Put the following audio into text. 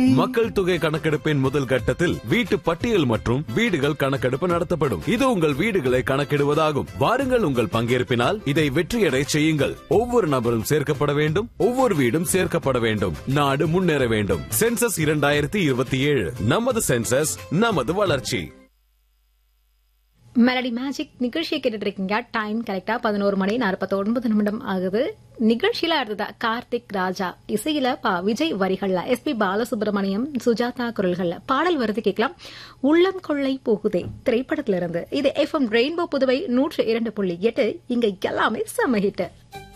மக்கள் தொகை கணக்கெடுப்பின் முதல் கட்டத்தில் வீட்டு பட்டியல் மற்றும் வீடுகள் கணக்கெடுப்பு நடத்தப்படும் இது உங்கள் வீடுகளை கணக்கிடுவதாகும் வாருங்கள் உங்கள் பங்கேற்பினால் இதை வெற்றியடை செய்யுங்கள் ஒவ்வொரு நபரும் சேர்க்கப்பட வேண்டும் ஒவ்வொரு வீடும் சேர்க்கப்பட வேண்டும் நாடு முன்னேற வேண்டும் சென்சஸ் இரண்டாயிரத்தி இருபத்தி ஏழு நமது சென்சஸ் நமது வளர்ச்சி மெலடி மேஜிக் நிகழ்ச்சியை கேட்டுட்டு இருக்கீங்க டைம் கரெக்டா பதினோரு மணி நாற்பத்தி ஒன்பது நிமிடம் ஆகுது நிகழ்ச்சியில அடுத்ததா கார்த்திக் ராஜா இசையில பா விஜய் வரிகள்ல எஸ் பி பாலசுப்ரமணியம் சுஜாதா குரல்கள்ல பாடல் வருது கேட்கலாம் உள்ளம் கொள்ளை போகுதே திரைப்படத்திலிருந்து இது எஃப் எம் ரெயின்போ புதுவை நூற்று இரண்டு புள்ளி எட்டு இங்க எல்லாமே செம்ம ஹிட்